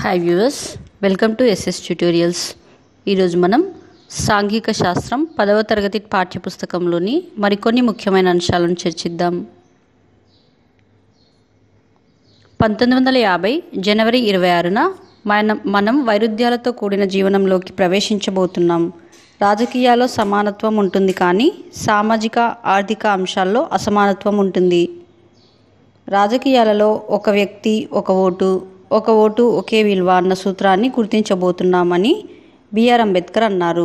hi viewers welcome to SS tutorials ఈరోజు మనం సాంఘిక శాస్త్రం పదవ తరగతి పాఠ్యపుస్తకంలోని మరికొన్ని ముఖ్యమైన అంశాలను చర్చిద్దాం పంతొమ్మిది వందల యాభై జనవరి ఇరవై ఆరున మనం మనం వైరుధ్యాలతో కూడిన జీవనంలోకి ప్రవేశించబోతున్నాం రాజకీయాల్లో సమానత్వం ఉంటుంది కానీ సామాజిక ఆర్థిక అంశాల్లో అసమానత్వం ఉంటుంది రాజకీయాలలో ఒక వ్యక్తి ఒక ఓటు ఒక ఓటు ఒకే విలువ అన్న సూత్రాన్ని గుర్తించబోతున్నామని బిఆర్ అంబేద్కర్ అన్నారు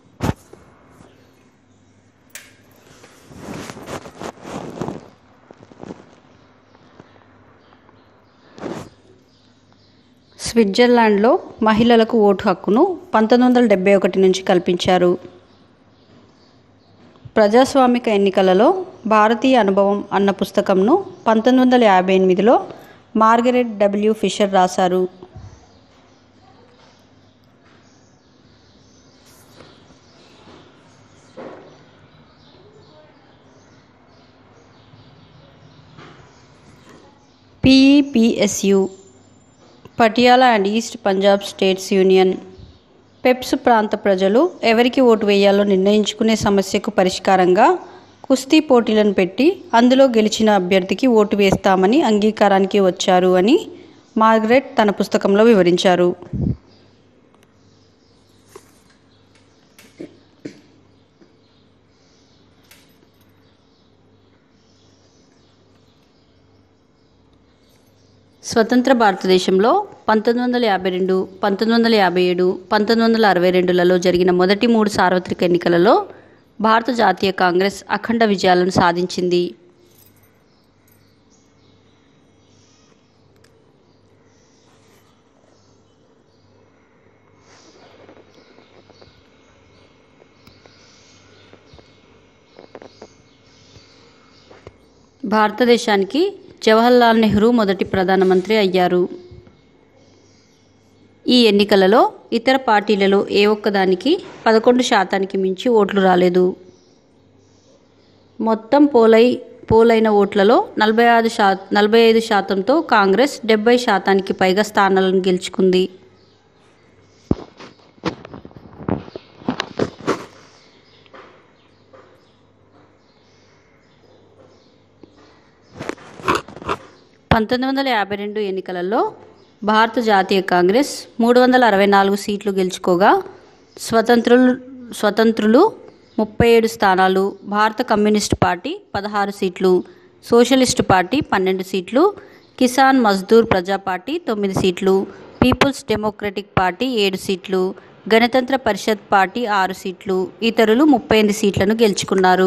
స్విట్జర్లాండ్లో మహిళలకు ఓటు హక్కును పంతొమ్మిది వందల డెబ్బై ఒకటి నుంచి కల్పించారు ప్రజాస్వామిక ఎన్నికలలో భారతీయ అనుభవం అన్న పుస్తకంను పంతొమ్మిది వందల యాభై ఎనిమిదిలో మార్గరెట్ డబ్ల్యూ ఫిషర్ రాశారు PEPSU Patiala and East Punjab States Union పెప్స్ ప్రాంత ప్రజలు ఎవరికి ఓటు వేయాలో నిర్ణయించుకునే సమస్యకు పరిష్కారంగా కుస్తీ పోటీలను పెట్టి అందులో గెలిచిన అభ్యర్థికి ఓటు వేస్తామని అంగీకారానికి వచ్చారు అని మార్గరెట్ తన పుస్తకంలో వివరించారు స్వతంత్ర భారతదేశంలో పంతొమ్మిది వందల యాభై రెండు పంతొమ్మిది వందల యాభై ఏడు పంతొమ్మిది వందల అరవై రెండులలో జరిగిన మొదటి మూడు సార్వత్రిక ఎన్నికలలో భారత జాతీయ కాంగ్రెస్ అఖండ విజయాలను సాధించింది భారతదేశానికి జవహర్లాల్ నెహ్రూ మొదటి ప్రధానమంత్రి అయ్యారు ఈ ఎన్నికలలో ఇతర పార్టీలలో ఏ ఒక్కదానికి పదకొండు శాతానికి మించి ఓట్లు రాలేదు మొత్తం పోలై పోలైన ఓట్లలో నలభై ఐదు శా నలభై ఐదు శాతంతో కాంగ్రెస్ డెబ్బై శాతానికి పైగా స్థానాలను గెలుచుకుంది పంతొమ్మిది వందల యాభై రెండు ఎన్నికలలో భారత జాతీయ కాంగ్రెస్ మూడు వందల అరవై నాలుగు సీట్లు గెలుచుకోగా స్వతంత్రులు స్వతంత్రులు ముప్పై ఏడు స్థానాలు భారత కమ్యూనిస్ట్ పార్టీ పదహారు సీట్లు సోషలిస్ట్ పార్టీ పన్నెండు సీట్లు కిసాన్ మజ్దూర్ ప్రజా పార్టీ తొమ్మిది సీట్లు పీపుల్స్ డెమోక్రటిక్ పార్టీ ఏడు సీట్లు గణతంత్ర పరిషత్ పార్టీ ఆరు సీట్లు ఇతరులు ముప్పై ఎనిమిది సీట్లను గెలుచుకున్నారు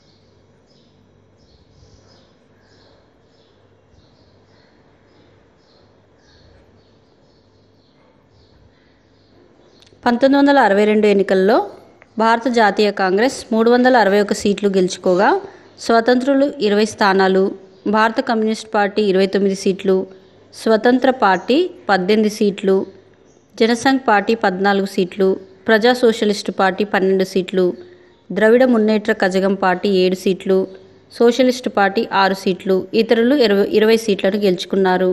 పంతొమ్మిది వందల అరవై రెండు ఎన్నికల్లో భారత జాతీయ కాంగ్రెస్ మూడు వందల అరవై ఒక సీట్లు గెలుచుకోగా స్వతంత్రులు ఇరవై స్థానాలు భారత కమ్యూనిస్ట్ పార్టీ ఇరవై తొమ్మిది సీట్లు స్వతంత్ర పార్టీ పద్దెనిమిది సీట్లు జనసంఘ్ పార్టీ పద్నాలుగు సీట్లు ప్రజా సోషలిస్టు పార్టీ పన్నెండు సీట్లు ద్రవిడ మున్నేట్ర కజగం పార్టీ ఏడు సీట్లు సోషలిస్టు పార్టీ ఆరు సీట్లు ఇతరులు ఇరవై ఇరవై సీట్లను గెలుచుకున్నారు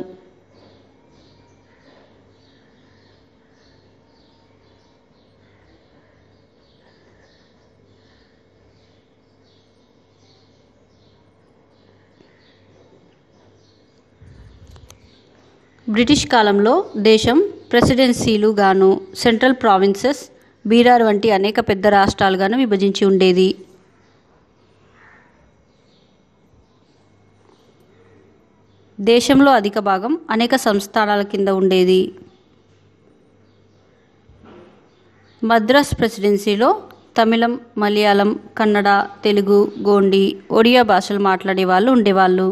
బ్రిటిష్ కాలంలో దేశం ప్రెసిడెన్సీలు గాను సెంట్రల్ ప్రావిన్సెస్ బీరార్ వంటి అనేక పెద్ద రాష్ట్రాలుగాను విభజించి ఉండేది దేశంలో అధిక భాగం అనేక సంస్థానాల కింద ఉండేది మద్రాస్ ప్రెసిడెన్సీలో తమిళం మలయాళం కన్నడ తెలుగు గోండి ఒడియా భాషలు మాట్లాడే వాళ్ళు ఉండేవాళ్ళు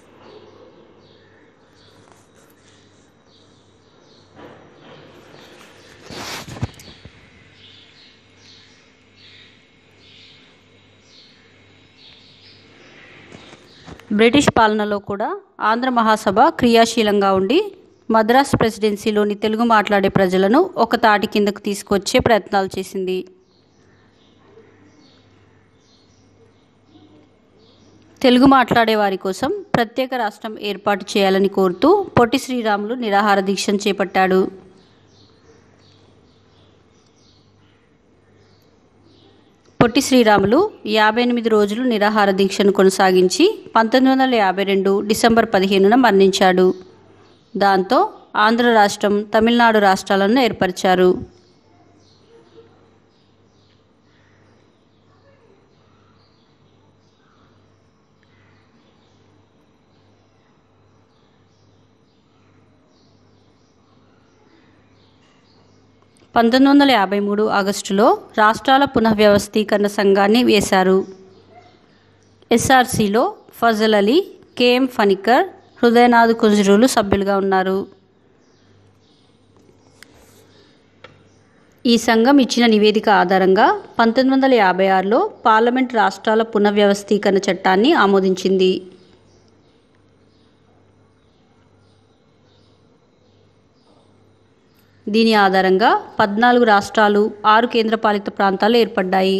బ్రిటిష్ పాలనలో కూడా ఆంధ్ర మహాసభ క్రియాశీలంగా ఉండి మద్రాస్ ప్రెసిడెన్సీలోని తెలుగు మాట్లాడే ప్రజలను ఒక తాటి కిందకు తీసుకొచ్చే ప్రయత్నాలు చేసింది తెలుగు మాట్లాడే వారి కోసం ప్రత్యేక రాష్ట్రం ఏర్పాటు చేయాలని కోరుతూ పొట్టి శ్రీరాములు నిరాహార దీక్షను చేపట్టాడు పొట్టి శ్రీరాములు యాభై ఎనిమిది రోజులు నిరాహార దీక్షను కొనసాగించి పంతొమ్మిది వందల యాభై రెండు డిసెంబర్ పదిహేనున మరణించాడు దాంతో ఆంధ్ర రాష్ట్రం తమిళనాడు రాష్ట్రాలను ఏర్పరిచారు పంతొమ్మిది వందల యాభై మూడు ఆగస్టులో రాష్ట్రాల పునఃవ్యవస్థీకరణ సంఘాన్ని వేశారు ఎస్ఆర్సిలో ఫజల్ అలీ కెఎం ఫణికర్ హృదయనాథ్ కుంజరులు సభ్యులుగా ఉన్నారు ఈ సంఘం ఇచ్చిన నివేదిక ఆధారంగా పంతొమ్మిది వందల యాభై ఆరులో పార్లమెంట్ రాష్ట్రాల పునర్వ్యవస్థీకరణ చట్టాన్ని ఆమోదించింది దీని ఆధారంగా పద్నాలుగు రాష్ట్రాలు ఆరు కేంద్రపాలిత ప్రాంతాలు ఏర్పడ్డాయి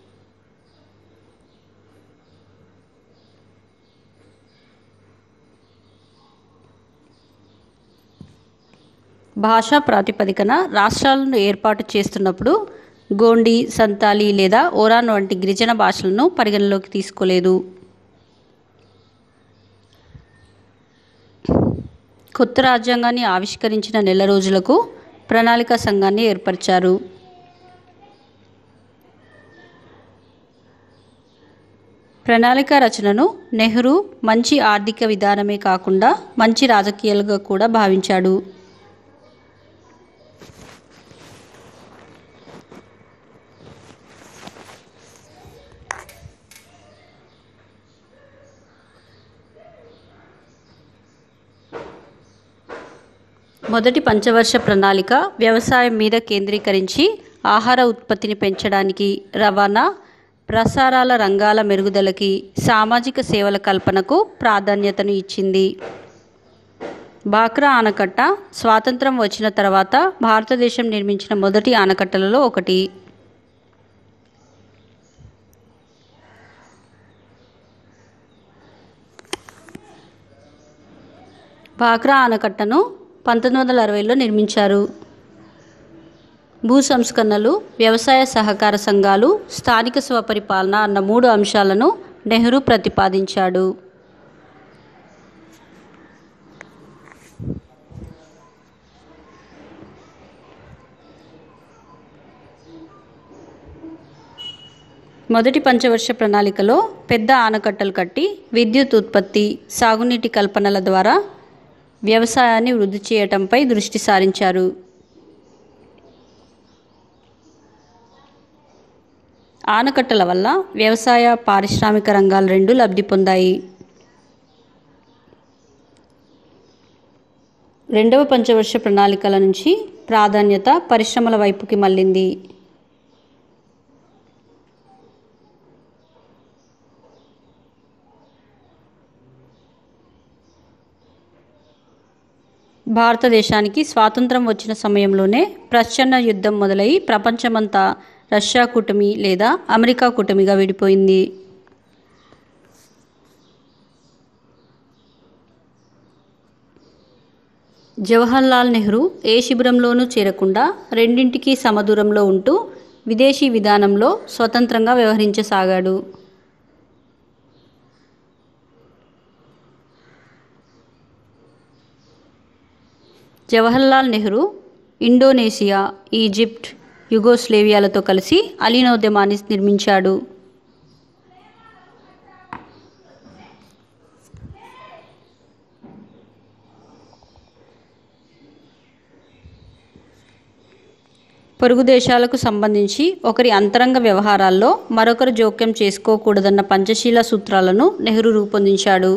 భాషా ప్రాతిపదికన రాష్ట్రాలను ఏర్పాటు చేస్తున్నప్పుడు గోండి సంతాలి లేదా ఓరాన్ వంటి గిరిజన భాషలను పరిగణలోకి తీసుకోలేదు కొత్త రాజ్యాంగాన్ని ఆవిష్కరించిన నెల రోజులకు ప్రణాళిక సంఘాన్ని ఏర్పరిచారు ప్రణాళిక రచనను నెహ్రూ మంచి ఆర్థిక విధానమే కాకుండా మంచి రాజకీయాలుగా కూడా భావించాడు మొదటి పంచవర్ష ప్రణాళిక వ్యవసాయం మీద కేంద్రీకరించి ఆహార ఉత్పత్తిని పెంచడానికి రవాణా ప్రసారాల రంగాల మెరుగుదలకి సామాజిక సేవల కల్పనకు ప్రాధాన్యతను ఇచ్చింది బాక్రా ఆనకట్ట స్వాతంత్రం వచ్చిన తర్వాత భారతదేశం నిర్మించిన మొదటి ఆనకట్టలలో ఒకటి బాక్రా ఆనకట్టను పంతొమ్మిది వందల అరవైలో నిర్మించారు భూ సంస్కరణలు వ్యవసాయ సహకార సంఘాలు స్థానిక స్వపరిపాలన అన్న మూడు అంశాలను నెహ్రూ ప్రతిపాదించాడు మొదటి పంచవర్ష ప్రణాళికలో పెద్ద ఆనకట్టలు కట్టి విద్యుత్ ఉత్పత్తి సాగునీటి కల్పనల ద్వారా వ్యవసాయాన్ని వృద్ధి చేయటంపై దృష్టి సారించారు ఆనకట్టల వల్ల వ్యవసాయ పారిశ్రామిక రంగాలు రెండు లబ్ధి పొందాయి రెండవ పంచవర్ష ప్రణాళికల నుంచి ప్రాధాన్యత పరిశ్రమల వైపుకి మళ్ళింది భారతదేశానికి స్వాతంత్రం వచ్చిన సమయంలోనే ప్రచ్ఛన్న యుద్ధం మొదలై ప్రపంచమంతా రష్యా కూటమి లేదా అమెరికా కూటమిగా విడిపోయింది జవహర్లాల్ నెహ్రూ ఏ శిబిరంలోనూ చేరకుండా రెండింటికి సమదూరంలో ఉంటూ విదేశీ విధానంలో స్వతంత్రంగా వ్యవహరించసాగాడు జవహర్లాల్ నెహ్రూ ఇండోనేషియా ఈజిప్ట్ యుగోస్లేవియాలతో కలిసి అలీనోద్యమాన్ని నిర్మించాడు పొరుగు దేశాలకు సంబంధించి ఒకరి అంతరంగ వ్యవహారాల్లో మరొకరు జోక్యం చేసుకోకూడదన్న పంచశీల సూత్రాలను నెహ్రూ రూపొందించాడు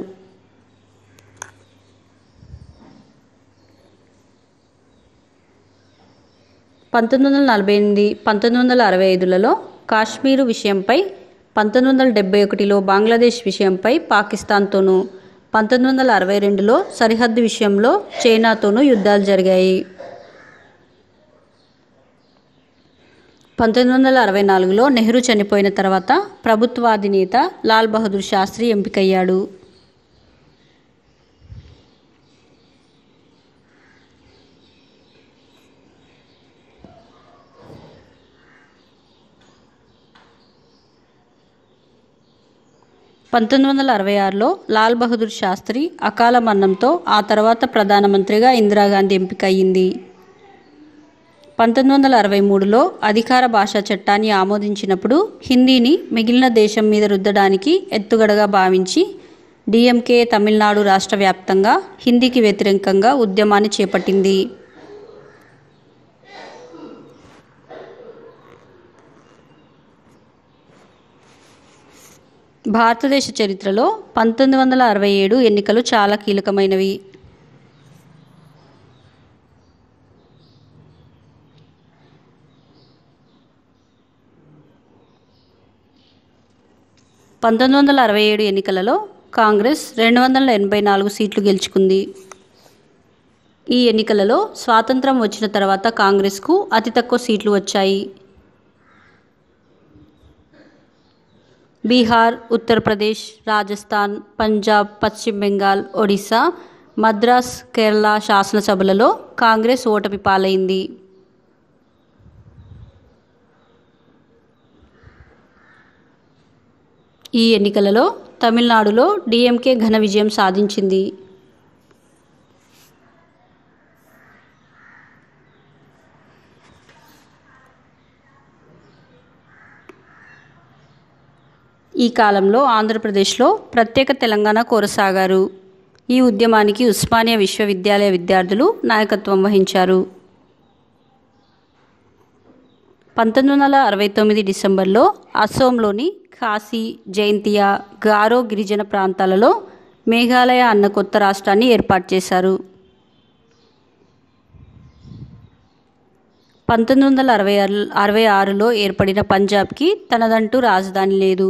పంతొమ్మిది వందల నలభై ఎనిమిది పంతొమ్మిది వందల అరవై ఐదులలో కాశ్మీరు విషయంపై పంతొమ్మిది వందల డెబ్బై ఒకటిలో బంగ్లాదేశ్ విషయంపై పాకిస్తాన్తోనూ పంతొమ్మిది వందల అరవై రెండులో సరిహద్దు విషయంలో చైనాతోనూ యుద్ధాలు జరిగాయి పంతొమ్మిది వందల అరవై నాలుగులో నెహ్రూ చనిపోయిన తర్వాత ప్రభుత్వాధినేత లాల్ బహదూర్ శాస్త్రి ఎంపికయ్యాడు పంతొమ్మిది వందల అరవై ఆరులో లాల్ బహదూర్ శాస్త్రి అకాల మరణంతో ఆ తర్వాత ప్రధానమంత్రిగా ఇందిరాగాంధీ ఎంపిక అయ్యింది పంతొమ్మిది వందల అరవై మూడులో అధికార భాషా చట్టాన్ని ఆమోదించినప్పుడు హిందీని మిగిలిన దేశం మీద రుద్దడానికి ఎత్తుగడగా భావించి డిఎంకే తమిళనాడు రాష్ట్ర వ్యాప్తంగా హిందీకి వ్యతిరేకంగా ఉద్యమాన్ని చేపట్టింది భారతదేశ చరిత్రలో పంతొమ్మిది వందల అరవై ఏడు ఎన్నికలు చాలా కీలకమైనవి పంతొమ్మిది వందల అరవై ఏడు ఎన్నికలలో కాంగ్రెస్ రెండు వందల ఎనభై నాలుగు సీట్లు గెలుచుకుంది ఈ ఎన్నికలలో స్వాతంత్రం వచ్చిన తర్వాత కాంగ్రెస్కు అతి తక్కువ సీట్లు వచ్చాయి బీహార్ ఉత్తరప్రదేశ్ రాజస్థాన్ పంజాబ్ పశ్చిమ బెంగాల్ ఒడిశా మద్రాస్ కేరళ శాసనసభలలో కాంగ్రెస్ ఓటమి పాలైంది ఈ ఎన్నికలలో తమిళనాడులో డిఎంకే ఘన విజయం సాధించింది ఈ కాలంలో ఆంధ్రప్రదేశ్లో ప్రత్యేక తెలంగాణ కోరసాగారు ఈ ఉద్యమానికి ఉస్మానియా విశ్వవిద్యాలయ విద్యార్థులు నాయకత్వం వహించారు పంతొమ్మిది వందల అరవై తొమ్మిది డిసెంబర్లో అస్సోంలోని ఖాసీ జైంతియా గారో గిరిజన ప్రాంతాలలో మేఘాలయ అన్న కొత్త రాష్ట్రాన్ని ఏర్పాటు చేశారు పంతొమ్మిది వందల అరవై ఆరు అరవై ఆరులో ఏర్పడిన పంజాబ్కి తనదంటూ రాజధాని లేదు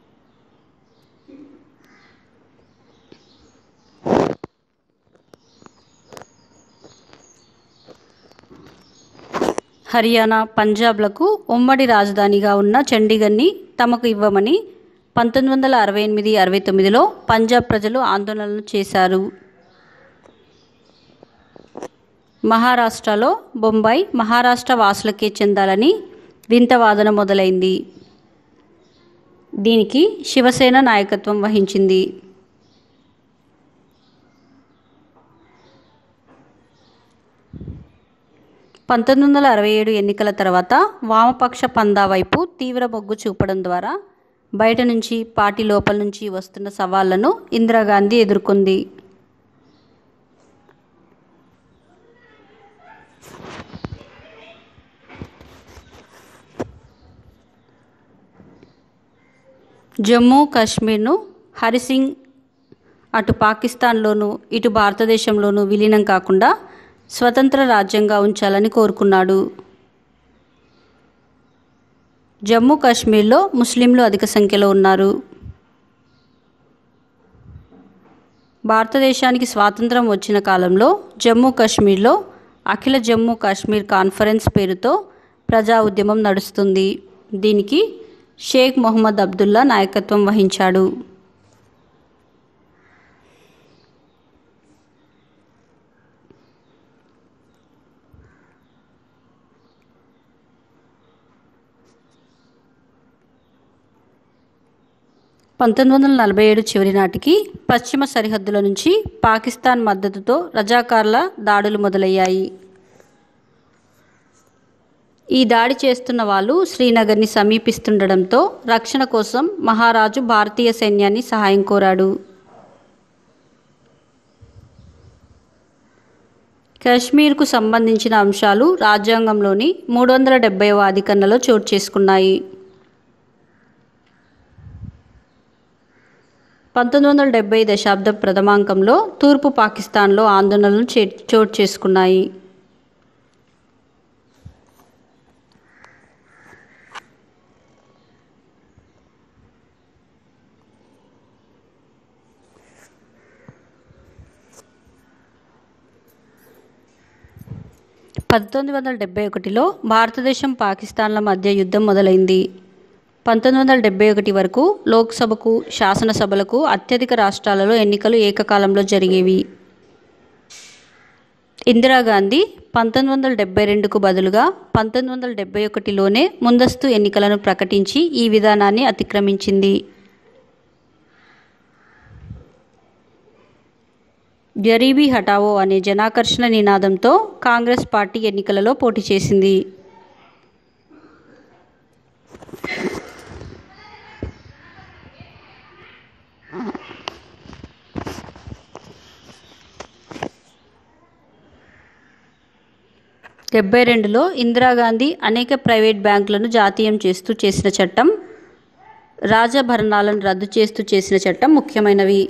హర్యానా పంజాబ్లకు ఉమ్మడి రాజధానిగా ఉన్న చండీగఢ్ని తమకు ఇవ్వమని పంతొమ్మిది వందల అరవై ఎనిమిది అరవై తొమ్మిదిలో పంజాబ్ ప్రజలు ఆందోళనలు చేశారు మహారాష్ట్రలో బొంబాయి మహారాష్ట్ర వాసులకే చెందాలని వింత వాదన మొదలైంది దీనికి శివసేన నాయకత్వం వహించింది పంతొమ్మిది వందల అరవై ఏడు ఎన్నికల తర్వాత వామపక్ష పందా వైపు తీవ్ర మొగ్గు చూపడం ద్వారా బయట నుంచి పార్టీ లోపల నుంచి వస్తున్న సవాళ్లను ఇందిరాగాంధీ ఎదుర్కొంది జమ్మూ కాశ్మీర్ను హరిసింగ్ అటు పాకిస్తాన్లోనూ ఇటు భారతదేశంలోనూ విలీనం కాకుండా స్వతంత్ర రాజ్యంగా ఉంచాలని కోరుకున్నాడు జమ్మూ కాశ్మీర్లో ముస్లింలు అధిక సంఖ్యలో ఉన్నారు భారతదేశానికి స్వాతంత్రం వచ్చిన కాలంలో జమ్మూ కాశ్మీర్లో అఖిల జమ్మూ కాశ్మీర్ కాన్ఫరెన్స్ పేరుతో ప్రజా ఉద్యమం నడుస్తుంది దీనికి షేక్ మొహమ్మద్ అబ్దుల్లా నాయకత్వం వహించాడు పంతొమ్మిది వందల నలభై ఏడు చివరి నాటికి పశ్చిమ సరిహద్దుల నుంచి పాకిస్తాన్ మద్దతుతో రజాకార్ల దాడులు మొదలయ్యాయి ఈ దాడి చేస్తున్న వాళ్ళు శ్రీనగర్ని సమీపిస్తుండడంతో రక్షణ కోసం మహారాజు భారతీయ సైన్యాన్ని సహాయం కోరాడు కాశ్మీర్కు సంబంధించిన అంశాలు రాజ్యాంగంలోని మూడు వందల డెబ్బైవ అధికరణలో చోటు చేసుకున్నాయి పంతొమ్మిది వందల డెబ్బై దశాబ్ద ప్రథమాంకంలో తూర్పు పాకిస్తాన్లో ఆందోళనలు చే చోటు చేసుకున్నాయి పంతొమ్మిది వందల డెబ్బై ఒకటిలో భారతదేశం పాకిస్తాన్ల మధ్య యుద్ధం మొదలైంది పంతొమ్మిది వందల డెబ్బై ఒకటి వరకు లోక్సభకు శాసనసభలకు అత్యధిక రాష్ట్రాలలో ఎన్నికలు ఏకకాలంలో జరిగేవి ఇందిరాగాంధీ పంతొమ్మిది వందల డెబ్బై రెండుకు బదులుగా పంతొమ్మిది వందల డెబ్బై ఒకటిలోనే ముందస్తు ఎన్నికలను ప్రకటించి ఈ విధానాన్ని అతిక్రమించింది గరీబీ హటావో అనే జనాకర్షణ నినాదంతో కాంగ్రెస్ పార్టీ ఎన్నికలలో పోటీ చేసింది డెబ్బై రెండులో ఇందిరాగాంధీ అనేక ప్రైవేట్ బ్యాంకులను జాతీయం చేస్తూ చేసిన చట్టం రాజభరణాలను రద్దు చేస్తూ చేసిన చట్టం ముఖ్యమైనవి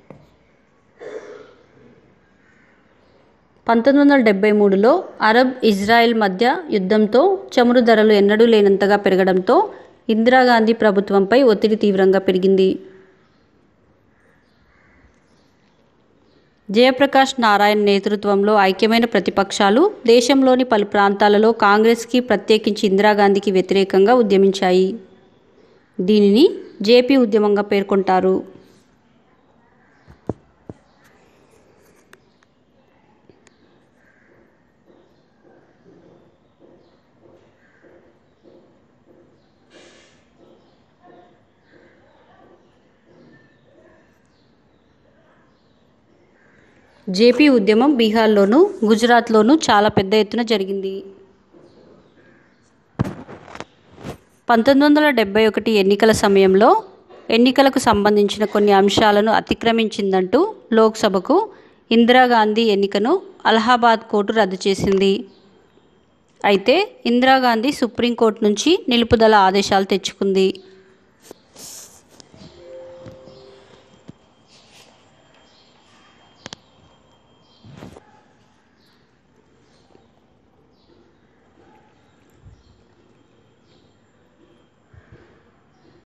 పంతొమ్మిది వందల డెబ్బై మూడులో అరబ్ ఇజ్రాయెల్ మధ్య యుద్ధంతో చమురు ధరలు ఎన్నడూ లేనంతగా పెరగడంతో ఇందిరాగాంధీ ప్రభుత్వంపై ఒత్తిడి తీవ్రంగా పెరిగింది జయప్రకాష్ నారాయణ్ నేతృత్వంలో ఐక్యమైన ప్రతిపక్షాలు దేశంలోని పలు ప్రాంతాలలో కాంగ్రెస్కి ప్రత్యేకించి ఇందిరాగాంధీకి వ్యతిరేకంగా ఉద్యమించాయి దీనిని జేపీ ఉద్యమంగా పేర్కొంటారు జేపీ ఉద్యమం బీహార్లోను గుజరాత్లోను చాలా పెద్ద ఎత్తున జరిగింది పంతొమ్మిది వందల డెబ్బై ఒకటి ఎన్నికల సమయంలో ఎన్నికలకు సంబంధించిన కొన్ని అంశాలను అతిక్రమించిందంటూ లోక్సభకు ఇందిరాగాంధీ ఎన్నికను అలహాబాద్ కోర్టు రద్దు చేసింది అయితే ఇందిరాగాంధీ సుప్రీంకోర్టు నుంచి నిలుపుదల ఆదేశాలు తెచ్చుకుంది